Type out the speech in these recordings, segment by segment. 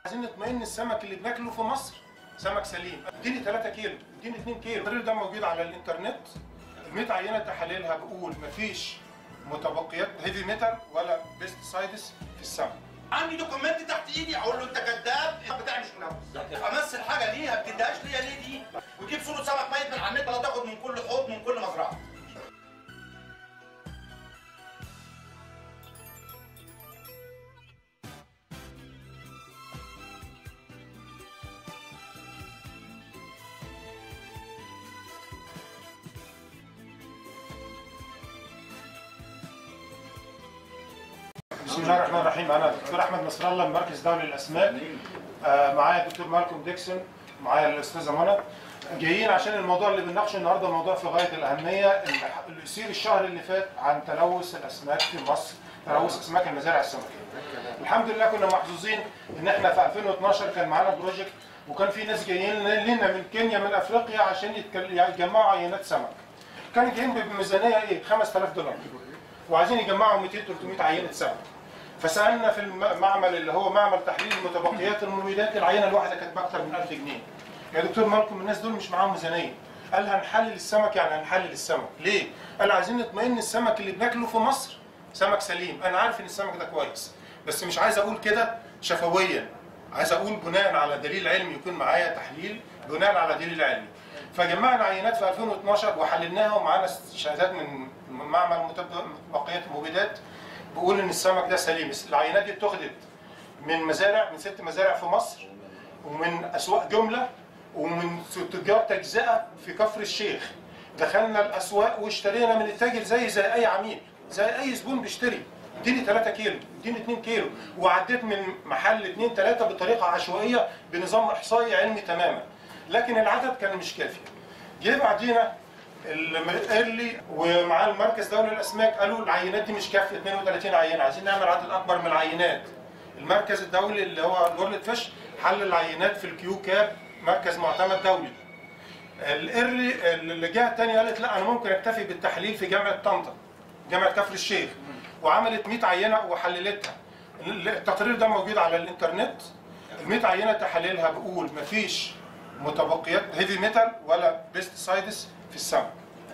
عايزين نطمئن السمك اللي بناكله في مصر سمك سليم اديني 3 كيلو اديني 2 كيلو التقرير ده موجود على الانترنت ال 100 عينه تحاليلها بقول مفيش متبقيات هيفي ميتال ولا بيستسايدس في السمك عندي دوكيمنت تحت ايدي اقول له انت كذاب انت بتاع مش ملوث امثل حاجه ليها ما بتديهاش ليا ليه دي وتجيب صوره سمك ميت من على النت ولا تاخد من كل حوض من كل مزرعه بسم الله الرحمن الرحيم انا الدكتور احمد نصر الله من مركز دولي للاسماك آه، معايا الدكتور مالكوم ديكسون معايا الاستاذه منى جايين عشان الموضوع اللي بنناقشه النهارده موضوع في غايه الاهميه اللي اللي يصير الشهر اللي فات عن تلوث الاسماك في مصر تلوث اسماك المزارع السمكيه. الحمد لله كنا محظوظين ان احنا في 2012 كان معانا بروجكت وكان في ناس جايين لنا من كينيا من افريقيا عشان يتكل- يجمعوا عينات سمك. كانوا جايين بميزانيه ايه 5000 دولار وعايزين يجمعوا 200 300 عينه سمك. فسالنا في المعمل اللي هو معمل تحليل المتبقيات المبيدات العينه الواحده كانت باكثر من 1000 جنيه. يا دكتور مالكم الناس دول مش معاهم ميزانيه. قال هنحلل السمك يعني هنحلل السمك، ليه؟ قال عايزين نطمئن السمك اللي بناكله في مصر سمك سليم، انا عارف ان السمك ده كويس، بس مش عايز اقول كده شفويا. عايز اقول بناء على دليل علمي يكون معايا تحليل بناء على دليل علمي. فجمعنا عينات في 2012 وحللناها ومعانا شهادات من معمل متبقيات المبيدات بيقول ان السمك ده سليم العينات دي اتخذت من مزارع من ست مزارع في مصر ومن اسواق جمله ومن تجار تجزئه في كفر الشيخ دخلنا الاسواق واشترينا من التاجر زي زي اي عميل زي اي زبون بيشتري اديني 3 كيلو اديني 2 كيلو وعديت من محل 2 3 بطريقه عشوائيه بنظام احصائي علمي تماما لكن العدد كان مش كافي جه بعدينا قال لي ومعاه المركز دولي للاسماك قالوا العينات دي مش كافيه 32 عينه عايزين نعمل عدد اكبر من العينات المركز الدولي اللي هو الورلد فيش حل العينات في الكيو كاب مركز معتمد دولي الايرلي الجهه الثانيه قالت لا انا ممكن اكتفي بالتحليل في جامعه طنطا جامعه كفر الشيخ وعملت 100 عينه وحللتها التقرير ده موجود على الانترنت ال 100 عينه تحاليلها بقول مفيش متبقيات هيفي ميتال ولا بيستسايدس في السمك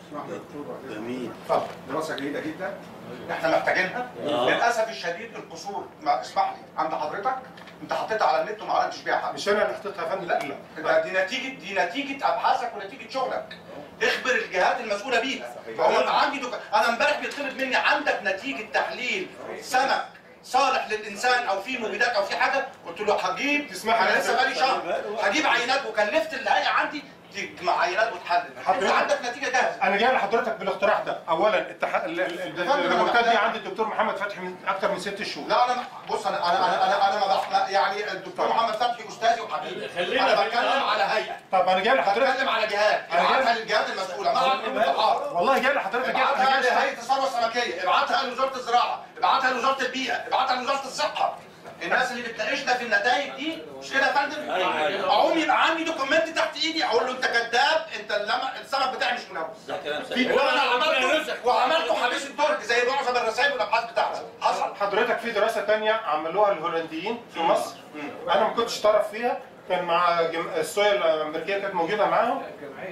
جميل اتفضل دراسه جيده جدا احنا محتاجينها للاسف الشديد القصور ما اسمح لي عند حضرتك انت حطيتها على النت وما عرفتش بيها حاجه مش انا اللي حطيتها يا فندم لا لا ده دي نتيجه دي نتيجه ابحاثك ونتيجه شغلك اخبر الجهات المسؤوله بيها فهو انا عندي دك... انا امبارح بيطلب مني عندك نتيجه تحليل سمك صالح للانسان او فيه مبيدات او في حاجه قلت له هجيب تسمح لي انا لسه أسأل؟ بقالي شهر هجيب عينات وكلفت الهيئه عندي تجمع عينات وتحلل انت حضرتك- عندك نتيجه جاهزه انا جاي لحضرتك بالاقتراح ده اولا التح... ال- ال- ال- فندم، أنا الريبورتات دي محتاج- عند الدكتور محمد فتحي من اكثر من ست شهور لا انا بص انا انا انا انا, أنا ما بح... يعني الدكتور محمد فتحي استاذي وحبيبي خلينا انا في- بتكلم على هيئه طب انا جاي لحضرتك بتكلم على جهات أنا جاي- ابعتها للجهات المسؤوله مع الانتحار والله جاي لحضرتك جاي ابعتها أنا جاي لهيئه الثروه السمكيه ابعتها لوزاره الزراعه ابعتها لوزاره البيئه ابعتها لوزاره الصحه الناس اللي بتناقشنا في النتائج دي مش كده يا فندم؟ أيوة، أيوة. اقوم يبقى عندي دوكيمنت تحت ايدي اقول له انت كذاب انت اللم- السمك بتاعي مش ملوث ده كلام في- سليم وانا ربنا عملته يرزقك. وعملته حبيس الترك زي معظم الرسائل والابحاث بتاعتي حصل حضرتك في دراسه تانية عملوها الهولنديين في مصر انا ما كنتش طرف فيها كان مع جم... الصويا الامريكيه كانت موجوده معاهم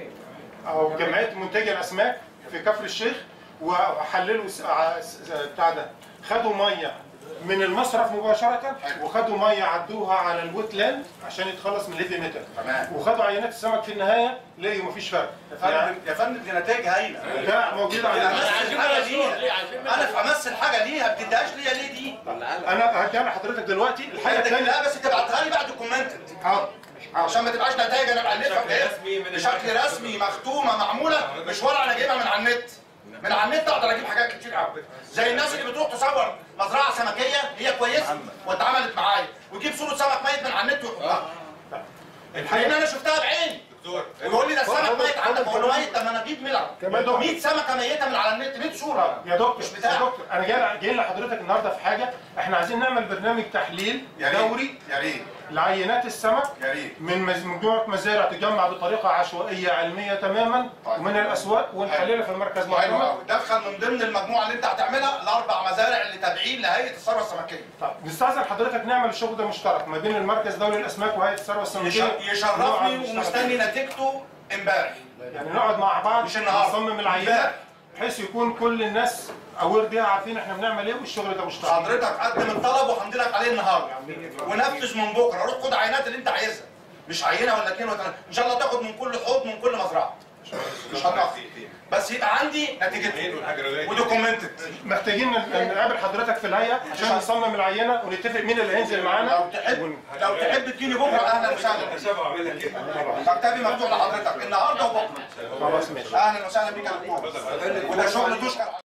او جمعيه منتجي الاسماك في كفر الشيخ وحللوا س- ع- س- بتاع ده خدوا ميه من المصرف مباشره وخدوا ميه عدوها على الويت لاند عشان يتخلص من الهيفي ميتال تمام. وخدوا عينات السمك في النهايه لقوا مفيش فرق يا فندم يا فندم دي نتائج هايله ده موجود على انا النت. امثل حاجه ليها انا في امثل حاجه ليها ما بتديهاش ليا ليه دي؟ انا هرجع لحضرتك دلوقتي الحاجه الثانيه لا بس تبعتها لي بعد دوكيومنتد حاضر عشان ما تبقاش نتائج انا بالفها بشكل رسمي من بشكل رسمي مختومه معموله مش ورقه انا جايبها من على النت من على النت اقدر اجيب حاجات كتير قوي زي الناس اللي بتروح تصور مزرعه سمكيه هي كويسه واتعملت معايا ويجيب صوره سمك ميت من على النت ويحطها لان انا شفتها بعيني دكتور ويقول لي ده السمك ميت عندك بقول له ميت طب ما انا اجيب ملعب كمان دكتور. 100 سمكه ميته من على النت 100 صوره يا دكتور مش يا بتاعك دكتور انا جاي جاي لحضرتك النهارده في حاجه احنا عايزين نعمل برنامج تحليل يا ريت دوري يا ريت لعينات السمك يا ريت من مز- مجموعه مزارع تجمع بطريقه عشوائيه علميه تماما طيب. ومن الاسواق ونحللها في المركز حلو معتمد قوي دخل من ضمن المجموعه اللي انت هتعملها الاربع مزارع اللي تابعين لهيئه الثروه السمكيه طب نستاذن حضرتك نعمل الشغل ده مشترك ما بين المركز الدولي للاسماك وهيئه الثروه السمكيه يش- نقعد يشرفني نشتغل ومستني فيه. نتيجته امبارح يعني نقعد مع بعض مش النهارده. نصمم العينه امبارح. بحيث يكون كل الناس اوير بيها عارفين احنا بنعمل ايه والشغل ده مشترك حضرتك قدم الطلب وهمضي لك عليه النهارده ونفذ من بكره روح خد عينات اللي انت عايزها مش عينه ولا اتنين ولا تلاته ان شاء الله تاخد من كل حوض من كل مزرعه مش هتقف بس يبقى عندي نتيجتها ودوكيومنتد محتاجين ن- نقابل حضرتك في الهيئه عشان نصمم العينه ونتفق مين اللي هينزل معانا لو تحب لو تحب تجيني بكره اهلا وسهلا مكتبي مفتوح لحضرتك النهارده وبكره خلاص ماشي اهلا وسهلا بيك يا دكتور وده شغل تشكر عليه